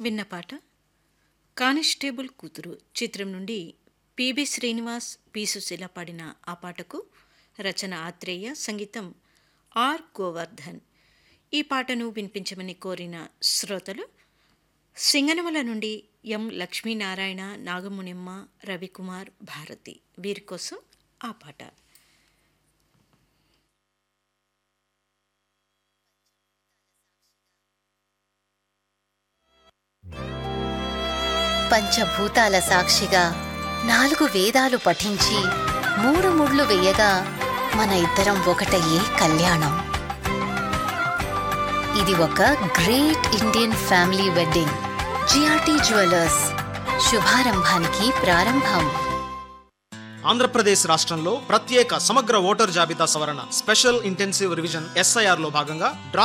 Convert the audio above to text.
విన్న పాట కానిస్టేబుల్ కూతురు చిత్రం నుండి పిబి శ్రీనివాస్ పి సుశీల పాడిన ఆ పాటకు రచన ఆత్రేయ సంగీతం ఆర్ గోవర్ధన్ ఈ పాటను వినిపించమని కోరిన శ్రోతలు సింగనమల నుండి ఎం లక్ష్మీనారాయణ నాగమునిమ్మ రవికుమార్ భారతి వీరి కోసం ఆ పాట పంచభూతాల సాక్షిగా నాలుగు వేదాలు పఠించి మూడు ముళ్ళు వేయగా మన ఇద్దరం ఒకటయ్యే కళ్యాణం ఇది ఒక great Indian family wedding G R T jewellers శుభారంభానికి ప్రారంభం ఆంధ్రప్రదేశ్ రాష్ట్రంలో ప్రత్యేక సమగ్ర ఓటర్ జాబితా సవరణ స్పెషల్ ఇంటెన్సివ్ రివిజన్ ఎస్ఐఆర్ లో భాగంగా డ్రా